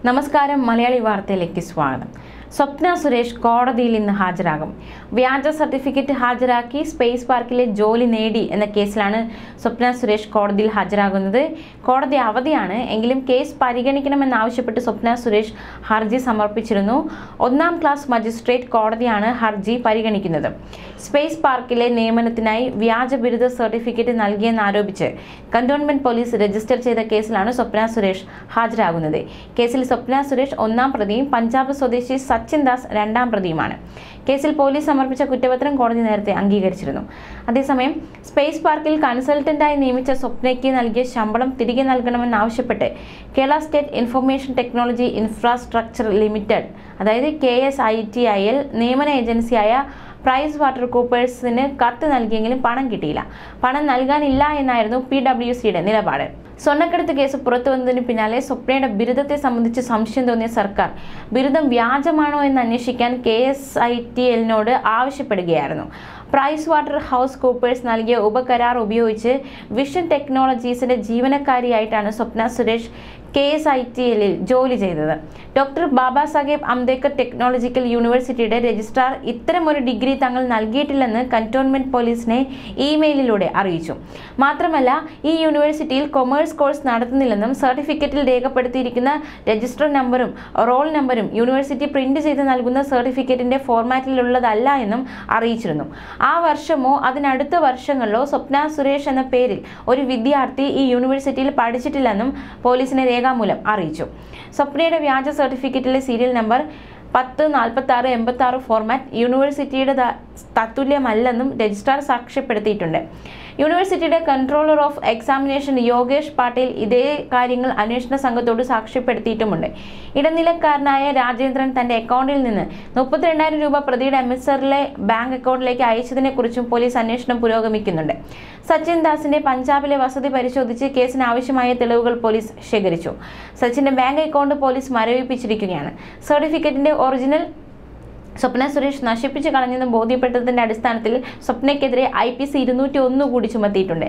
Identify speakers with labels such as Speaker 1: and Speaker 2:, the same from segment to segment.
Speaker 1: നമസ്കാരം മലയാളി വാർത്തയിലേക്ക് സ്വാഗതം സ്വപ്ന സുരേഷ് കോടതിയിൽ ഇന്ന് ഹാജരാകും വ്യാജ സർട്ടിഫിക്കറ്റ് ഹാജരാക്കി സ്പേസ് പാർക്കിലെ ജോലി നേടി എന്ന കേസിലാണ് സ്വപ്ന സുരേഷ് കോടതിയിൽ ഹാജരാകുന്നത് കോടതി അവധിയാണ് എങ്കിലും കേസ് പരിഗണിക്കണമെന്നാവശ്യപ്പെട്ട് സ്വപ്ന സുരേഷ് ഹർജി സമർപ്പിച്ചിരുന്നു ഒന്നാം ക്ലാസ് മജിസ്ട്രേറ്റ് കോടതിയാണ് ഹർജി പരിഗണിക്കുന്നത് സ്പേസ് പാർക്കിലെ നിയമനത്തിനായി വ്യാജ ബിരുദ സർട്ടിഫിക്കറ്റ് നൽകിയെന്നാരോപിച്ച് കന്റോൺമെന്റ് പോലീസ് രജിസ്റ്റർ ചെയ്ത കേസിലാണ് സ്വപ്ന സുരേഷ് ഹാജരാകുന്നത് കേസിൽ സ്വപ്ന സുരേഷ് ഒന്നാം പ്രതിയും പഞ്ചാബ് സ്വദേശി സച്ചിൻ ദാസ് രണ്ടാം പ്രതിയുമാണ് കേസിൽ പോലീസ് സമർപ്പിച്ച കുറ്റപത്രം കോടതി നേരത്തെ അംഗീകരിച്ചിരുന്നു അതേസമയം സ്പേസ് പാർക്കിൽ കൺസൾട്ടന്റായി നിയമിച്ച സ്വപ്നയ്ക്ക് നൽകിയ ശമ്പളം തിരികെ നൽകണമെന്നാവശ്യപ്പെട്ട് Kerala state information technology infrastructure limited അതായത് K S I T I L നിയമന ഏജൻസിയായ പ്രൈസ് വാട്ടർ കൂപ്പേഴ്സിന് കത്ത് നൽകിയെങ്കിലും പണം കിട്ടിയില്ല പണം നൽകാനില്ല എന്നായിരുന്നു പി ഡബ്ല്യു സിയുടെ നിലപാട് സ്വർണ്ണക്കടത്ത് കേസ് പുറത്തു വന്നതിന് പിന്നാലെ സ്വപ്നയുടെ ബിരുദത്തെ സംബന്ധിച്ച് സംശയം തോന്നിയ സർക്കാർ ബിരുദം വ്യാജമാണോ എന്ന് അന്വേഷിക്കാൻ കെ എസ് ഐ ടി എല്ലിനോട് ആവശ്യപ്പെടുകയായിരുന്നു പ്രൈസ് വാട്ടർ ഹൗസ് കൂപ്പേഴ്സ് നൽകിയ ഉപകരാർ ഉപയോഗിച്ച് വിഷൻ ടെക്നോളജീസിന്റെ ജീവനക്കാരിയായിട്ടാണ് Swapna Suresh K S I T എല്ലിൽ ജോലി ചെയ്തത് ഡോക്ടർ ബാബാ സാഹേബ് അംബേദ്കർ ടെക്നോളജിക്കൽ യൂണിവേഴ്സിറ്റിയുടെ രജിസ്ട്രാർ ഇത്തരമൊരു ഡിഗ്രി തങ്ങൾ നൽകിയിട്ടില്ലെന്ന് കന്റോൺമെന്റ് പോലീസിനെ ഇമെയിലിലൂടെ അറിയിച്ചു മാത്രമല്ല ഈ യൂണിവേഴ്സിറ്റിയിൽ കൊമേഴ്സ് കോഴ്സ് നടത്തുന്നില്ലെന്നും സർട്ടിഫിക്കറ്റിൽ രേഖപ്പെടുത്തിയിരിക്കുന്ന രജിസ്റ്റർ നമ്പറും റോൾ നമ്പറും യൂണിവേഴ്സിറ്റി പ്രിന്റ് ചെയ്ത് നൽകുന്ന സർട്ടിഫിക്കറ്റിന്റെ ഫോർമാറ്റിലുള്ളതല്ല എന്നും അറിയിച്ചിരുന്നു ആ വർഷമോ അതിനടുത്ത വർഷങ്ങളിലോ സ്വപ്ന സുരേഷ് എന്ന പേരിൽ ഒരു വിദ്യാർത്ഥി ഈ യൂണിവേഴ്സിറ്റിയിൽ പഠിച്ചിട്ടില്ലെന്നും പോലീസിനെ രേഖാമൂലം അറിയിച്ചു സ്വപ്നയുടെ വ്യാജ സർട്ടിഫിക്കറ്റിലെ സീരിയൽ നമ്പർ പത്ത് നാൽപ്പത്തി ആറ് എൺപത്തി ആറ് ഫോർമാറ്റ് യൂണിവേഴ്സിറ്റിയുടെ ത- തത്തുല്യമല്ലെന്നും രജിസ്ട്രാർ സാക്ഷ്യപ്പെടുത്തിയിട്ടുണ്ട് യൂണിവേഴ്സിറ്റിയുടെ controller of examination Yogesh Patil ഇതേ കാര്യങ്ങൾ അന്വേഷണ സംഘത്തോട് സാക്ഷ്യപ്പെടുത്തിയിട്ടുമുണ്ട് ഇടനിലക്കാരനായ രാജേന്ദ്രൻ തന്റെ അക്കൗണ്ടിൽ നിന്ന് മുപ്പത്തിരണ്ടായിരം രൂപ പ്രതിയുടെ എംഎസ്ആറിലെ ബാങ്ക് അക്കൗണ്ടിലേക്ക് അയച്ചതിനെക്കുറിച്ചും പോലീസ് അന്വേഷണം പുരോഗമിക്കുന്നുണ്ട് സച്ചിൻ ദാസിന്റെ പഞ്ചാബിലെ വസതി പരിശോധിച്ച് കേസിന് ആവശ്യമായ തെളിവുകൾ പോലീസ് ശേഖരിച്ചു സച്ചിന്റെ ബാങ്ക് അക്കൗണ്ട് പോലീസ് മരവിപ്പിച്ചിരിക്കുകയാണ് സർട്ടിഫിക്കറ്റിന്റെ ഒറിജിനൽ സ്വപ്ന സുരേഷ് നശിപ്പിച്ചു കളഞ്ഞെന്ന് ബോധ്യപ്പെട്ടതിന്റെ അടിസ്ഥാനത്തിൽ സ്വപ്നയ്ക്കെതിരെ ഐ പി സി ഇരുന്നൂറ്റി ഒന്ന് കൂടി ചുമത്തിയിട്ടുണ്ട്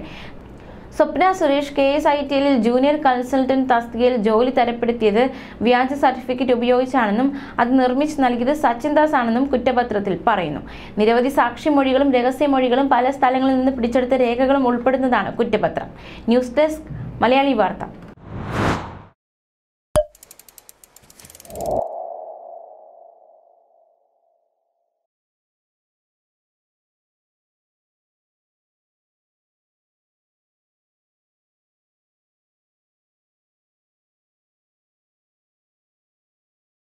Speaker 1: Swapna Suresh K S I T എല്ലിൽ ജൂനിയർ കൺസൾട്ടന്റ് തസ്തികയിൽ ജോലി തരപ്പെടുത്തിയത് വ്യാജ സർട്ടിഫിക്കറ്റ് ഉപയോഗിച്ചാണെന്നും അത് നിർമ്മിച്ച് നൽകിയത് സച്ചിൻ ദാസ് ആണെന്നും കുറ്റപത്രത്തിൽ പറയുന്നു നിരവധി സാക്ഷിമൊഴികളും രഹസ്യമൊഴികളും പല സ്ഥലങ്ങളിൽ നിന്ന് പിടിച്ചെടുത്ത രേഖകളും ഉൾപ്പെടുന്നതാണ് കുറ്റപത്രം ന്യൂസ് ഡെസ്ക് മലയാളി വാർത്ത